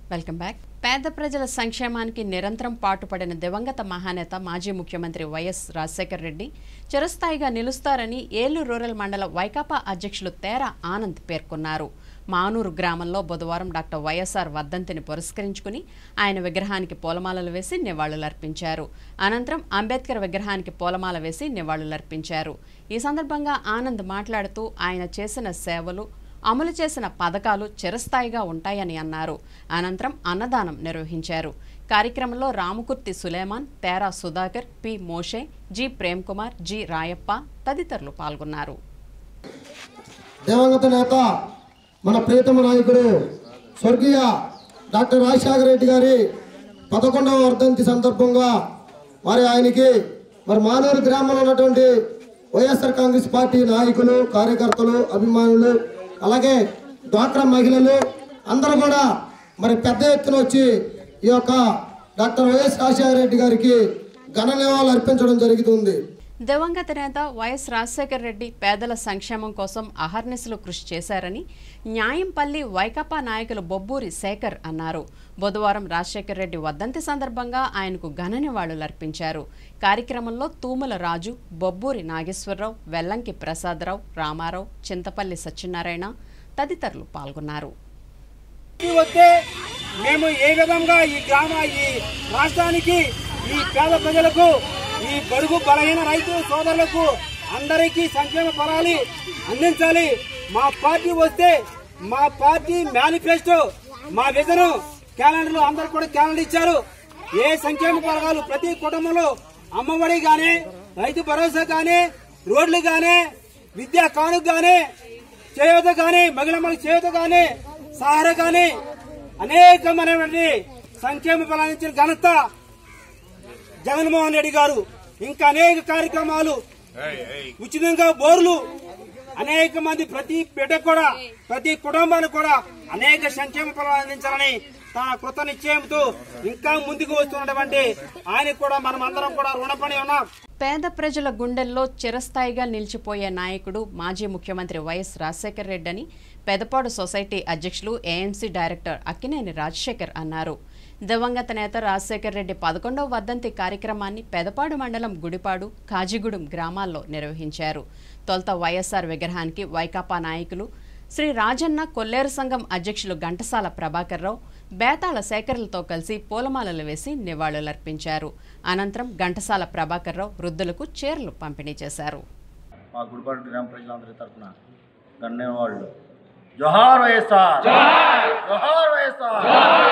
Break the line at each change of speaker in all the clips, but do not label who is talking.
Welcome back పేద ప్రజల సంక్షేమానికి నిరంతరం పాటుపడిన దివంగత మహానేత మాజీ ముఖ్యమంత్రి వైఎస్ రాజశేఖర రెడ్డి చిరస్థాయిగా నిలుస్తారని ఏలూరు రూరల్ మండల వైకాపా అధ్యక్షులు తేరా ఆనంద్ పేర్కొన్నారు మానూరు గ్రామంలో బుధవారం డాక్టర్ వైఎస్ఆర్ వర్ధంతిని పురస్కరించుకుని ఆయన విగ్రహానికి పూలమాలలు వేసి నివాళులర్పించారు అనంతరం అంబేద్కర్ విగ్రహానికి పూలమాల వేసి నివాళులర్పించారు ఈ సందర్భంగా ఆనంద్ మాట్లాడుతూ ఆయన చేసిన సేవలు అమలు చేసిన పథకాలు చిరస్థాయిగా ఉంటాయని అన్నారు అనంతరం అన్నదానం నిర్వహించారు కార్యక్రమంలో Ramakurthi Suleman Tera Sudhakar P Moshe G Prem Kumar G Rayappa తదితరులు పాల్గొన్నారు
దివంగత నేత మన ప్రియతమ నాయకుడు స్వర్గీయ డాక్టర్ రాజశేఖర రెడ్డి గారి పదకొండవ వర్ధంతి సందర్భంగా మరి ఆయనకి మరి మానూరు గ్రామంలో ఉన్నటువంటి వైఎస్ఆర్ కాంగ్రెస్ పార్టీ నాయకులు కార్యకర్తలు అభిమానులు అలాగే డ్వాక్రా మహిళలు అందరూ కూడా మరి పెద్ద ఎత్తున వచ్చి ఈ యొక్క డాక్టర్ వైఎస్ రాజశేఖర రెడ్డి గారికి ఘన నివాళులు అర్పించడం జరుగుతుంది
దివంగత నేత వైఎస్ రాజశేఖర రెడ్డి పేదల సంక్షేమం కోసం అహర్నిశలు కృషి చేశారని న్యాయంపల్లి వైకాపా నాయకులు బొబ్బూరి శేఖర్ అన్నారు బుధవారం రాజశేఖర రెడ్డి వర్ధంతి సందర్భంగా ఆయనకు ఘన నివాళులర్పించారు కార్యక్రమంలో తూముల రాజు బొబ్బూరి నాగేశ్వరరావు వెల్లంకి ప్రసాదరావు రామారావు చింతపల్లి సత్యనారాయణ తదితరులు పాల్గొన్నారు
ఇంటికి వస్తే మేము ఏ విధంగా ఈ గ్రామ ఈ రాష్ట్రానికి ఈ పేద ప్రజలకు ఈ బడుగు బలహీన రైతు సోదరులకు అందరికీ సంక్షేమ ఫలాలు అందించాలి మా పార్టీ వస్తే మా పార్టీ మేనిఫెస్టో మా విజన్ క్యాలెండర్లు అందరు కూడా క్యాలెండర్ ఇచ్చారు ఏ సంక్షేమ పథకాలు ప్రతి కుటుంబంలో అమ్మఒడి గాని రైతు భరోసా గాని రోడ్లు గాని విద్యా కానుక గాని చేయూత గాని మహిళలకు చేయూత గాని సహార గాని అనేకమైనటువంటి సంక్షేమ ఫలాలు ఇచ్చిన ఘనత జగన్మోహన్ రెడ్డి గారు ఇంకా అనేక కార్యక్రమాలు ఉచితంగా బోర్లు అనేక మంది ప్రతి బిడ్డ కూడా ప్రతి కుటుంబానికి కూడా అనేక సంక్షేమ ఫలాలు అందించాలని తన కృత నిశ్చయంతో ఇంకా ముందుకు వస్తున్నటువంటి ఆయనకు కూడా మనం అందరం కూడా రుణపడి ఉన్నాం
పేద ప్రజల గుండెల్లో చిరస్థాయిగా నిలిచిపోయే నాయకుడు మాజీ ముఖ్యమంత్రి వైఎస్ రాజశేఖర్ రెడ్డి అని పెదపాడు సొసైటీ అధ్యక్షులు ఏఎంసీ డైరెక్టర్ అక్కినేని రాజశేఖర్ అన్నారు దివంగత నేత రాజశేఖర్ రెడ్డి పదకొండవ వర్ధంతి కార్యక్రమాన్ని పెదపాడు మండలం గుడిపాడు కాజిగూడెం గ్రామాల్లో నిర్వహించారు తొలుత వైఎస్ఆర్ విగ్రహానికి వైకాపా నాయకులు శ్రీ రాజన్న కొల్లేరు సంఘం అధ్యక్షులు ఘంటసాల ప్రభాకర్రావు బేతాళ శేఖర్లతో కలిసి పూలమాలలు వేసి నివాళులర్పించారు అనంతరం ఘంటసాల ప్రభాకర్రావు వృద్ధులకు చీరలు పంపిణీ చేశారు
మా గుడిపాడు గ్రామ ప్రజలందరి తరఫున గన్నే వాళ్ళు జోహార్ వైఎస్ఆర్ జోహార్ వైఎస్ఆర్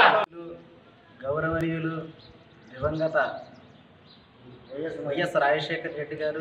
గౌరవనీయులు దివంగత వైఎస్ వైఎస్ రాజశేఖర్ రెడ్డి గారు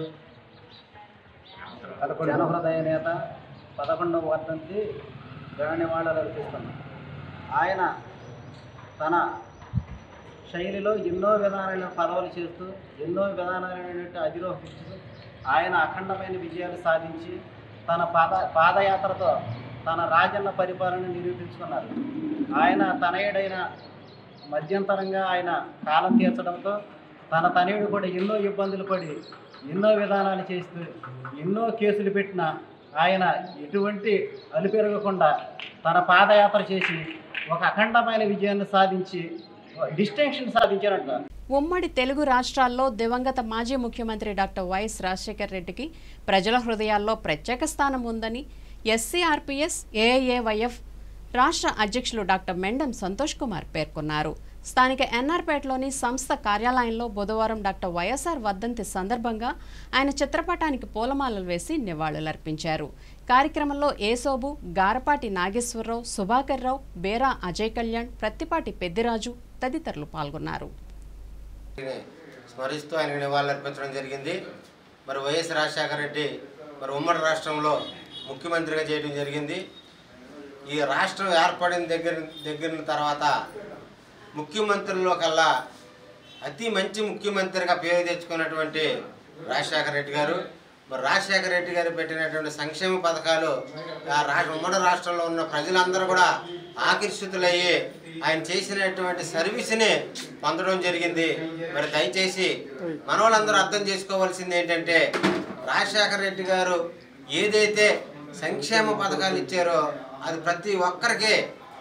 జనహృదయ నేత పదకొండవ వర్ధంతి నివాళులు అర్పిస్తున్నాం ఆయన తన శైలిలో ఎన్నో విధానాలైన పదవులు చేస్తూ ఎన్నో విధానాలైనటువంటి అధిరోహిస్తూ ఆయన అఖండమైన విజయాలు సాధించి తన పాద పాదయాత్రతో తన రాజన్న పరిపాలన నిరూపించుకున్నారు ఆయన తనయుడైన మధ్యంతరంగా ఆయన కాలం తీర్చడంతో తన తనయుడు కూడా ఎన్నో ఇబ్బందులు పడి ఎన్నో విధానాలు చేస్తూ ఎన్నో కేసులు పెట్టిన ఆయన ఎటువంటి అలుపెరగకుండా తన పాదయాత్ర చేసి ఒక అఖండమైన విజయాన్ని సాధించి డిస్టింక్షన్ సాధించారంట
ఉమ్మడి తెలుగు రాష్ట్రాల్లో దివంగత మాజీ ముఖ్యమంత్రి డాక్టర్ వైఎస్ రాజశేఖర్ రెడ్డికి ప్రజల హృదయాల్లో ప్రత్యేక స్థానం ఉందని ఎస్సీఆర్పీఎస్ ఏఐఏవైఎఫ్ రాష్ట్ర అధ్యక్షులు డాక్టర్ మెండం సంతోష్ కుమార్ పేర్కొన్నారు స్థానిక ఎన్ఆర్పేటలోని సంస్థ కార్యాలయంలో బుధవారం డాక్టర్ వైఎస్ఆర్ వర్ధంతి సందర్భంగా ఆయన చిత్రపటానికి పూలమాలలు వేసి నివాళులర్పించారు కార్యక్రమంలో ఏసోబు గారపాటి నాగేశ్వరరావు సుభాకర్ రావు బేరా అజయ్ కళ్యాణ్ ప్రత్తిపాటి పెద్దిరాజు తదితరులు పాల్గొన్నారు
స్మరిస్తూ ఆయనకు నివాళులర్పించడం జరిగింది మరి వైఎస్ రాజశేఖర రెడ్డి మరి ఉమ్మడి రాష్ట్రంలో ముఖ్యమంత్రిగా చేయడం జరిగింది ఈ రాష్ట్రం ఏర్పడిన దగ్గర దగ్గర తర్వాత ముఖ్యమంత్రుల్లో కల్లా అతి మంచి ముఖ్యమంత్రిగా పేరు తెచ్చుకున్నటువంటి రాజశేఖర రెడ్డి గారు మరి రాజశేఖర రెడ్డి గారు పెట్టినటువంటి సంక్షేమ పథకాలు ఆ రాష్ట్ర ఉమ్మడి రాష్ట్రంలో ఉన్న ప్రజలందరూ కూడా ఆకర్షితులయ్యి ఆయన చేసినటువంటి సర్వీస్ని పొందడం జరిగింది మరి దయచేసి మన వాళ్ళందరూ అర్థం చేసుకోవాల్సింది ఏంటంటే రాజశేఖర రెడ్డి గారు ఏదైతే సంక్షేమ పథకాలు ఇచ్చారో అది ప్రతి ఒక్కరికి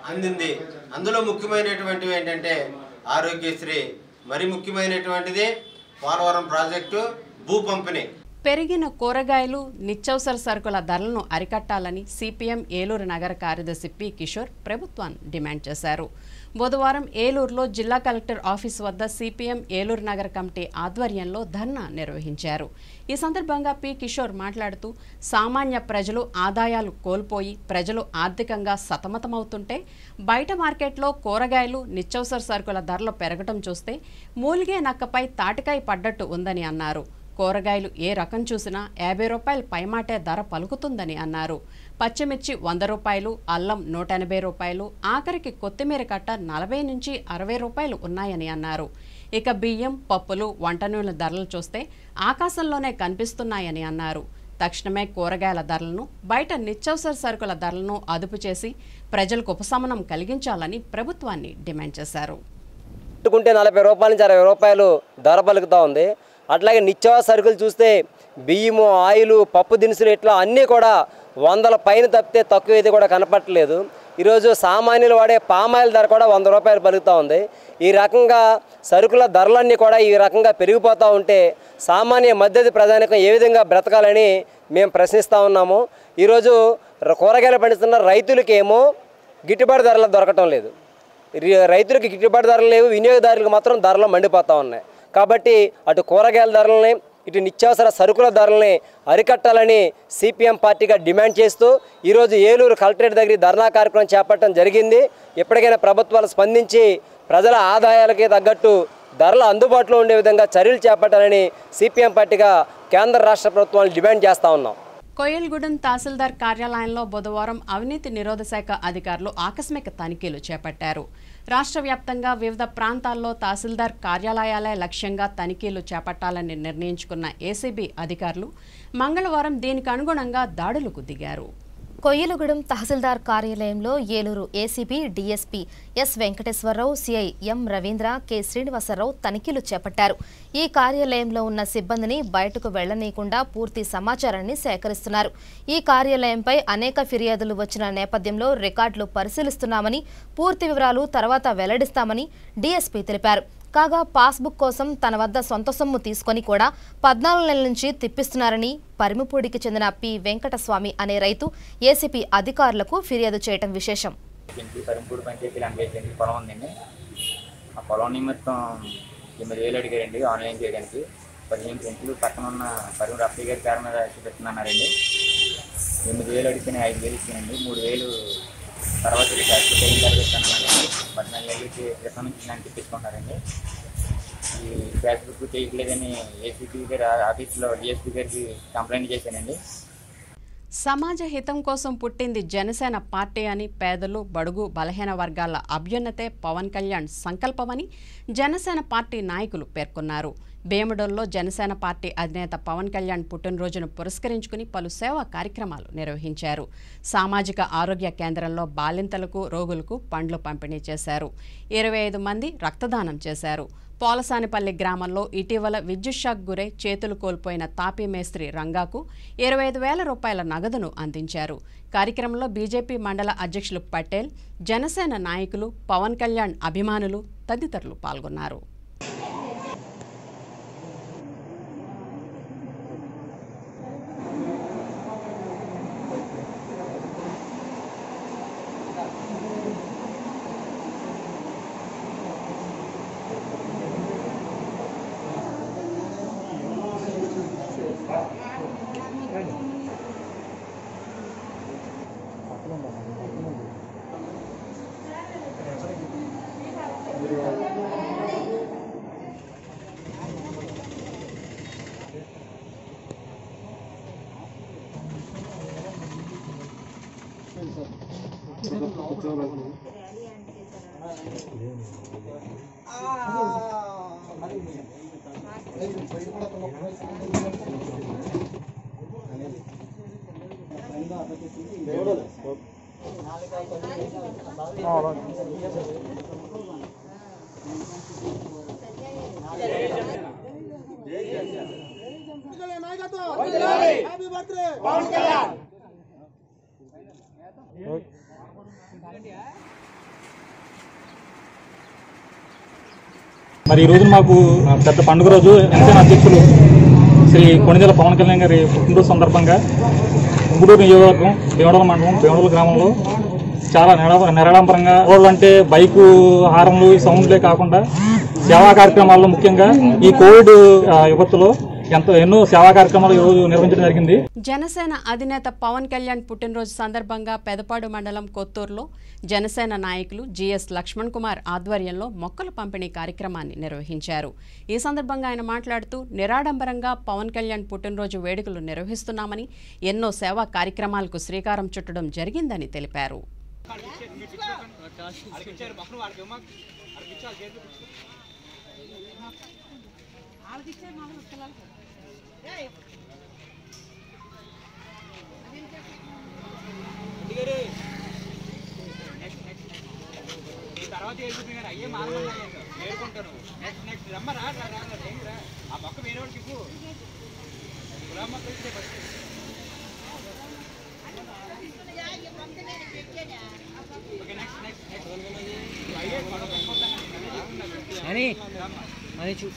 అందింది అందులో ముఖ్యమైనటువంటివి ఏంటంటే ఆరోగ్యశ్రీ మరి ముఖ్యమైనటువంటిది పోలవరం ప్రాజెక్టు భూ పంపిణీ
పెరిగిన కూరగాయలు నిత్యావసర సరుకుల ధరలను అరికట్టాలని సిపిఎం ఏలూరు నగర కార్యదర్శి పి కిషోర్ ప్రభుత్వాన్ని డిమాండ్ చేశారు బుధవారం ఏలూరులో జిల్లా కలెక్టర్ ఆఫీస్ వద్ద సిపిఎం ఏలూరు నగర కమిటీ ఆధ్వర్యంలో ధర్నా నిర్వహించారు ఈ సందర్భంగా పి కిషోర్ మాట్లాడుతూ సామాన్య ప్రజలు ఆదాయాలు కోల్పోయి ప్రజలు ఆర్థికంగా సతమతమవుతుంటే బయట మార్కెట్లో కూరగాయలు నిత్యావసర సరుకుల ధరలు పెరగటం చూస్తే మూలిగే నక్కపై తాటికాయ పడ్డట్టు ఉందని అన్నారు కూరగాయలు ఏ రకం చూసినా యాభై రూపాయల పైమాటే ధర పలుకుతుందని అన్నారు పచ్చిమిర్చి వంద రూపాయలు అల్లం నూట ఎనభై రూపాయలు ఆఖరికి కొత్తిమీర కట్ట నలభై నుంచి అరవై రూపాయలు ఉన్నాయని అన్నారు ఇక బియ్యం పప్పులు వంట నూనెల ధరలు చూస్తే ఆకాశంలోనే కనిపిస్తున్నాయని అన్నారు తక్షణమే కూరగాయల ధరలను బయట నిత్యావసర సరుకుల ధరలను అదుపు చేసి ప్రజలకు ఉపశమనం కలిగించాలని ప్రభుత్వాన్ని డిమాండ్ చేశారు
పెట్టుకుంటే నలభై రూపాయల నుంచి అరవై రూపాయలు ధర పలుకుతూ ఉంది అట్లాగే నిత్యావసర సరుకులు చూస్తే బియ్యము ఆయిలు పప్పు దినుసులు ఇట్లా అన్నీ కూడా వందల పైన తప్పితే తక్కువ అయితే కూడా కనపట్టలేదు ఈరోజు సామాన్యులు వాడే పామాయిల్ ధర కూడా వంద రూపాయలు పలుకుతూ ఉంది ఈ రకంగా సరుకుల ధరలన్నీ కూడా ఈ రకంగా పెరిగిపోతూ ఉంటే సామాన్య మధ్యది ప్రజానికం ఏ విధంగా బ్రతకాలని మేము ప్రశ్నిస్తూ ఉన్నాము ఈరోజు ర- కూరగాయలు పండిస్తున్న రైతులకేమో గిట్టుబాటు ధరలు దొరకటం లేదు రి- రైతులకు గిట్టుబాటు ధరలు లేవు వినియోగదారులకు మాత్రం ధరలు మండిపోతూ ఉన్నాయి కాబట్టి అటు కూరగాయల ధరలని ఇటు నిత్యావసర సరుకుల ధరల్ని అరికట్టాలని సిపిఎం పార్టీగా డిమాండ్ చేస్తూ ఈరోజు ఏలూరు కలెక్టరేట్ దగ్గర ఈ ధర్నా కార్యక్రమం చేపట్టడం జరిగింది ఎప్పటికైనా ప్రభుత్వాలు స్పందించి ప్రజల ఆదాయాలకి తగ్గట్టు ధరలు అందుబాటులో ఉండే విధంగా చర్యలు చేపట్టాలని సిపిఎం పార్టీగా కేంద్ర రాష్ట్ర ప్రభుత్వాలు డిమాండ్ చేస్తూ ఉన్నాం
కోయల్గూడెం తహసీల్దార్ కార్యాలయంలో బుధవారం అవినీతి నిరోధ శాఖ అధికారులు ఆకస్మిక తనిఖీలు చేపట్టారు రాష్ట్ర వ్యాప్తంగా వివిధ ప్రాంతాల్లో తహసీల్దార్ కార్యాలయాలే లక్ష్యంగా తనిఖీలు చేపట్టాలని నిర్ణయించుకున్న ఏసీబీ అధికారులు మంగళవారం దీనికి అనుగుణంగా దాడులకు దిగారు
కొయ్యలగూడెం తహసీల్దార్ కార్యాలయంలో Eluru ACB DSP S Venkateswararao CI M Ravindra K Srinivasarao తనిఖీలు చేపట్టారు ఈ కార్యాలయంలో ఉన్న సిబ్బందిని బయటకు వెళ్లనీయకుండా పూర్తి సమాచారాన్ని సేకరిస్తున్నారు ఈ కార్యాలయంపై అనేక ఫిర్యాదులు వచ్చిన నేపథ్యంలో రికార్డులు పరిశీలిస్తున్నామని పూర్తి వివరాలు తర్వాత వెల్లడిస్తామని డీఎస్పీ తెలిపారు కాగా పాస్బుక్ కోసం తన వద్ద సొంత సొమ్ము తీసుకొని కూడా పద్నాలుగు నెలల నుంచి తిప్పిస్తున్నారని పరిమిపూడికి చెందిన పి వెంకటస్వామి అనే రైతు ఏసీపీ అధికారులకు ఫిర్యాదు చేయటం విశేషం
ఇంటి పరింపూడి పంచాయతీలు అంగేసి పొలం ఉందండి ఆ పొలం నిమిత్తం ఎనిమిది వేలు అడిగారండి ఆన్లైన్ చేయడానికి పదిహేను సెంట్లు పక్కన ఉన్న పరువు రఫీ గారి పేరు మీద చూపిస్తున్నారండి ఎనిమిది వేలు అడిగితే ఐదు వేలు ఇచ్చానండి మూడు వేలు తర్వాత ఇది క్యాష్ అయిన తర్వాత ఇస్తానన్నారండి పద్నాలుగు వేలకి క్రితం నుంచి నన్ను తిప్పించుకుంటున్నారండి ఈ ఫేస్బుక్ చేయట్లేదని ఏసీపీ గారి ఆఫీస్లో డిఎస్పీ గారికి కంప్లైంట్ చేశానండి
సమాజ హితం కోసం పుట్టింది జనసేన పార్టీ అని పేదలు బడుగు బలహీన వర్గాల అభ్యున్నతే పవన్ కళ్యాణ్ సంకల్పమని జనసేన పార్టీ నాయకులు పేర్కొన్నారు భీమడోల్లో జనసేన పార్టీ అధినేత పవన్ కళ్యాణ్ పుట్టినరోజును పురస్కరించుకుని పలు సేవా కార్యక్రమాలు నిర్వహించారు సామాజిక ఆరోగ్య కేంద్రంలో బాలింతలకు రోగులకు పండ్లు పంపిణీ చేశారు ఇరవై ఐదు మంది రక్తదానం చేశారు పోలసానిపల్లి గ్రామంలో ఇటీవల విద్యుత్ షాక్ గురై చేతులు కోల్పోయిన తాపీ మేస్త్రి రంగాకు ఇరవై ఐదు వేల రూపాయల నగదును అందించారు కార్యక్రమంలో బీజేపీ మండల అధ్యక్షులు పటేల్ జనసేన నాయకులు పవన్ కళ్యాణ్ అభిమానులు తదితరులు పాల్గొన్నారు
మరి ఈ రోజు మాకు పెద్ద పండుగ రోజు జనసేన అధ్యక్షులు శ్రీ కొణిదెల పవన్ కళ్యాణ్ గారి పుట్టినరోజు సందర్భంగా గుడూరు నియోజకవర్గం భీమడల మండలం భీమడల గ్రామంలో చాలా నిర నిరాడంబరంగా రోడ్లు అంటే బైకు హారంలు ఈ సౌండ్లే కాకుండా సేవా కార్యక్రమాల్లో ముఖ్యంగా ఈ కోవిడ్ ఆ, విపత్తులో ఎంతో ఎన్నో సేవా కార్యక్రమాలు ఈ రోజు నిర్వహించడం జరిగింది
జనసేన అధినేత పవన్ కళ్యాణ్ పుట్టినరోజు సందర్భంగా పెదపాడు మండలం కొత్తూరులో జనసేన నాయకులు జిఎస్ లక్ష్మణ్ కుమార్ ఆధ్వర్యంలో మొక్కల పంపిణీ కార్యక్రమాన్ని నిర్వహించారు ఈ సందర్భంగా ఆయన మాట్లాడుతూ నిరాడంబరంగా పవన్ కళ్యాణ్ పుట్టినరోజు వేడుకలు నిర్వహిస్తున్నామని ఎన్నో సేవా కార్యక్రమాలకు శ్రీకారం చుట్టడం జరిగిందని తెలిపారు
తర్వాత వెళ్ళిపోయినారు అయ్యే మానవులు నేర్చుకుంటాను నెక్స్ట్ నెక్స్ట్ రమ్మరా రా, రా, రా, రా, రా. ఆ పక్క వేరే వాడికి ఇవ్వు గులాబ్ మొక్కలు ఇస్తే first okay next next next అయ్యే అని అని చూ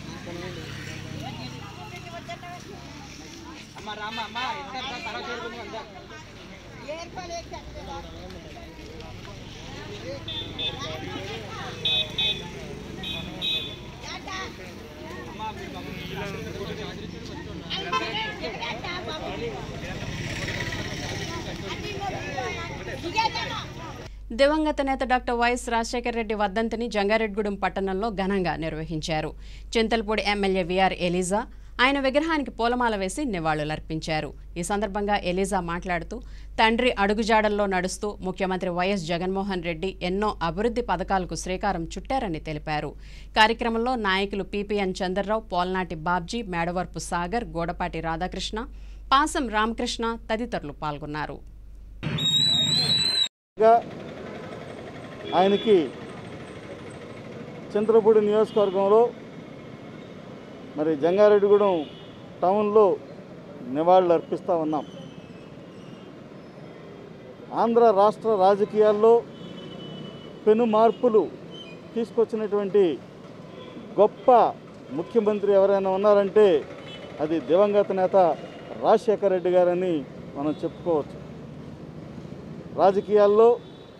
అమ్మ రామ్మ అమ్మ ఎంత తర్వాత చేరుకుంది అంతా
దివంగత నేత డాక్టర్ వైఎస్ రాజశేఖర రెడ్డి వర్ధంతిని జంగారెడ్గూడెం పట్టణంలో ఘనంగా నిర్వహించారు చింతలపూడి ఎమ్మెల్యే విఆర్ ఎలిజా ఆయన విగ్రహానికి పూలమాల వేసి నివాళులర్పించారు ఈ సందర్భంగా ఎలిజా మాట్లాడుతూ తండ్రి అడుగుజాడల్లో నడుస్తూ ముఖ్యమంత్రి వైఎస్ జగన్మోహన్ రెడ్డి ఎన్నో అభివృద్ధి పథకాలకు శ్రీకారం చుట్టారని తెలిపారు కార్యక్రమంలో నాయకులు పిపిఎన్ చంద్రరావు పోల్నాటి బాబ్జీ మేడవరపు సాగర్ గోడపాటి రాధాకృష్ణ పాసం రామకృష్ణ తదితరులు పాల్గొన్నారు
గా ఆయనకి చంద్రపూడి నియోజకవర్గంలో మరి జంగారెడ్డిగూడెం టౌన్లో నివాళులు అర్పిస్తూ ఉన్నాం ఆంధ్ర రాష్ట్ర రాజకీయాల్లో పెను మార్పులు తీసుకొచ్చినటువంటి గొప్ప ముఖ్యమంత్రి ఎవరైనా ఉన్నారంటే అది దివంగత నేత రాజశేఖర రెడ్డి గారని మనం చెప్పుకోవచ్చు రాజకీయాల్లో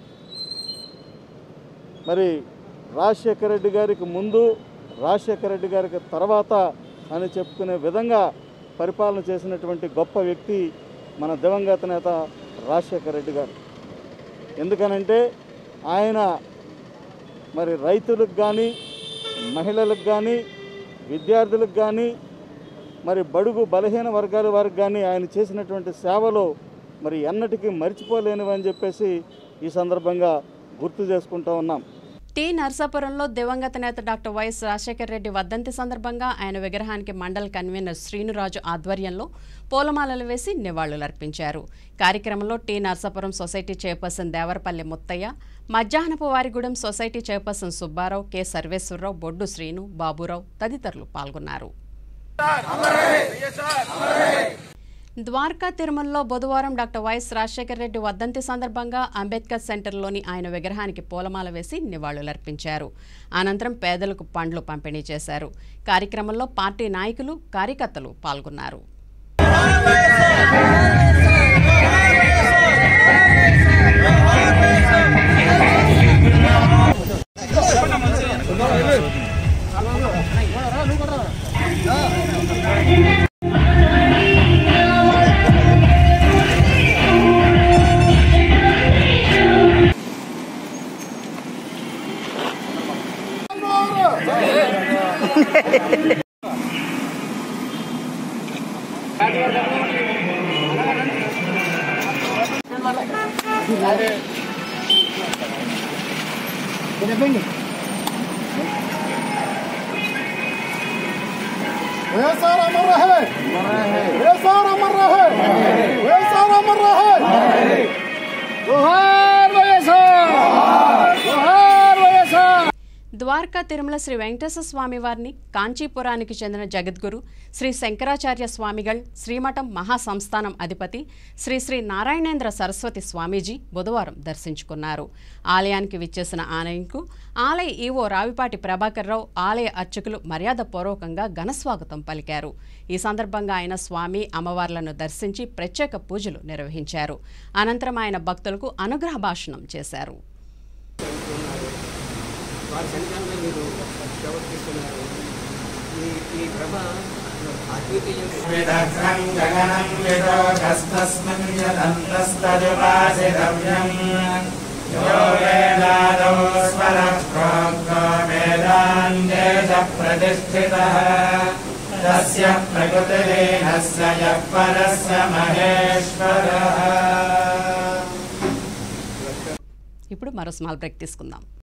మరి రాజశేఖర రెడ్డి గారికి ముందు రాజశేఖర రెడ్డి గారికి తర్వాత అని చెప్పుకునే విధంగా పరిపాలన చేసినటువంటి గొప్ప వ్యక్తి మన దివంగత నేత రాజశేఖర రెడ్డి గారు ఎందుకనంటే ఆయన మరి రైతులకు కానీ మహిళలకు కానీ విద్యార్థులకు కానీ మరి బడుగు బలహీన వర్గాల వారికి కానీ ఆయన చేసినటువంటి సేవలు మరి ఎన్నటికీ మర్చిపోలేనివని చెప్పేసి ఈ సందర్భంగా గుర్తు చేసుకుంటూ ఉన్నాం
టి నర్సాపురంలో దివంగత నేత డాక్టర్ వైఎస్ రాజశేఖర రెడ్డి వర్ధంతి సందర్భంగా ఆయన విగ్రహానికి మండల్ కన్వీనర్ శ్రీనురాజు ఆధ్వర్యంలో పూలమాలలు వేసి నివాళులర్పించారు కార్యక్రమంలో T Narsapuram society chairperson Devarapalli Muthayya Madhyahnapu Varigudem society chairperson Subbarao K Sarveswararao Boddu Srinu Baburao తదితరులు పాల్గొన్నారు ద్వారకా తిరుమలలో బుధవారం డాక్టర్ వైఎస్ రాజశేఖర రెడ్డి వర్ధంతి సందర్భంగా అంబేద్కర్ సెంటర్లోని ఆయన విగ్రహానికి పూలమాల వేసి నివాళులర్పించారు అనంతరం పేదలకు పండ్లు పంపిణీ చేశారు కార్యక్రమంలో పార్టీ నాయకులు కార్యకర్తలు పాల్గొన్నారు
వైఎస్ఆర్ అమర్ రహే వైఎస్ఆర్ అమర్ రహే వైఎస్ఆర్ అమర్ రహే జోహార్ వైఎస్ఆర్ జోహార్ వైఎస్ఆర్
ద్వారకా తిరుమల శ్రీ వెంకటేశ్వర స్వామి వారిని కాంచీపురానికి చెందిన జగద్గురు శ్రీ శంకరాచార్య స్వామిగళ్ శ్రీమఠం మహాసంస్థానం అధిపతి శ్రీ శ్రీ నారాయణేంద్ర సరస్వతి స్వామీజీ బుధవారం దర్శించుకున్నారు ఆలయానికి విచ్చేసిన ఆలయంకు ఆలయ ఈవో రావిపాటి ప్రభాకర్ రావు ఆలయ అర్చకులు మర్యాదపూర్వకంగా ఘనస్వాగతం పలికారు ఈ సందర్భంగా ఆయన స్వామి అమ్మవార్లను దర్శించి ప్రత్యేక పూజలు నిర్వహించారు అనంతరం ఆయన భక్తులకు అనుగ్రహ భాషణం చేశారు
వారి సన్నిధానంలో మీరు ప్రవర్తిస్తున్నారు ఈ ఈ ప్రభ అద్వితీయం
విదగ్రం గగనం విదోగస్తస్మిన్ యదంతస్తదుపాసితవ్యం యో వేదాదౌ స్వరః ప్రోక్తో వేదాంతేజ ప్రతిష్ఠితः తస్య ప్రకృతిలీనస్య యః పరస్య మహేశ్వరः
ఇప్పుడు మరో స్మాల్ బ్రేక్ తీసుకుందాం